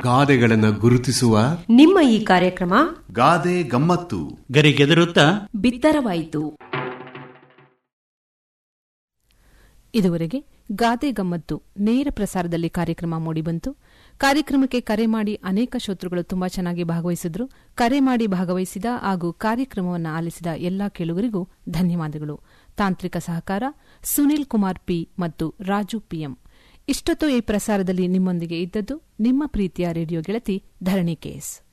ಗಾದೆಗಳನ್ನು ಗುರುತಿಸುವ ನಿಮ್ಮ ಈ ಕಾರ್ಯಕ್ರಮ ಗಾದೆ ಗಮ್ಮತ್ತು ಗರಿಗೆದರುತ್ತಾ ಬಿತ್ತರವಾಯಿತು ಇದುವರೆಗೆ ಗಾದೆ ಗಮ್ಮತ್ತು ನೇರ ಪ್ರಸಾರದಲ್ಲಿ ಕಾರ್ಯಕ್ರಮ ಮೂಡಿಬಂತು ಕಾರ್ಯಕ್ರಮಕ್ಕೆ ಕರೆ ಮಾಡಿ ಅನೇಕ ಶ್ರೋತೃಗಳು ತುಂಬಾ ಚೆನ್ನಾಗಿ ಭಾಗವಹಿಸಿದ್ರು ಕರೆ ಮಾಡಿ ಭಾಗವಹಿಸಿದ ಹಾಗೂ ಕಾರ್ಯಕ್ರಮವನ್ನು ಆಲಿಸಿದ ಎಲ್ಲಾ ಕೇಳುಗರಿಗೂ ಧನ್ಯವಾದಗಳು ತಾಂತ್ರಿಕ ಸಹಕಾರ ಸುನಿಲ್ ಕುಮಾರ್ ಪಿ ಮತ್ತು ರಾಜು ಪಿಎಂ ಇಷ್ಟೊತ್ತು ಈ ಪ್ರಸಾರದಲ್ಲಿ ನಿಮ್ಮೊಂದಿಗೆ ಇದ್ದದ್ದು ನಿಮ್ಮ ಪ್ರೀತಿಯ ರೇಡಿಯೋ ಗೆಳತಿ ಧರಣಿ ಕೇಸ್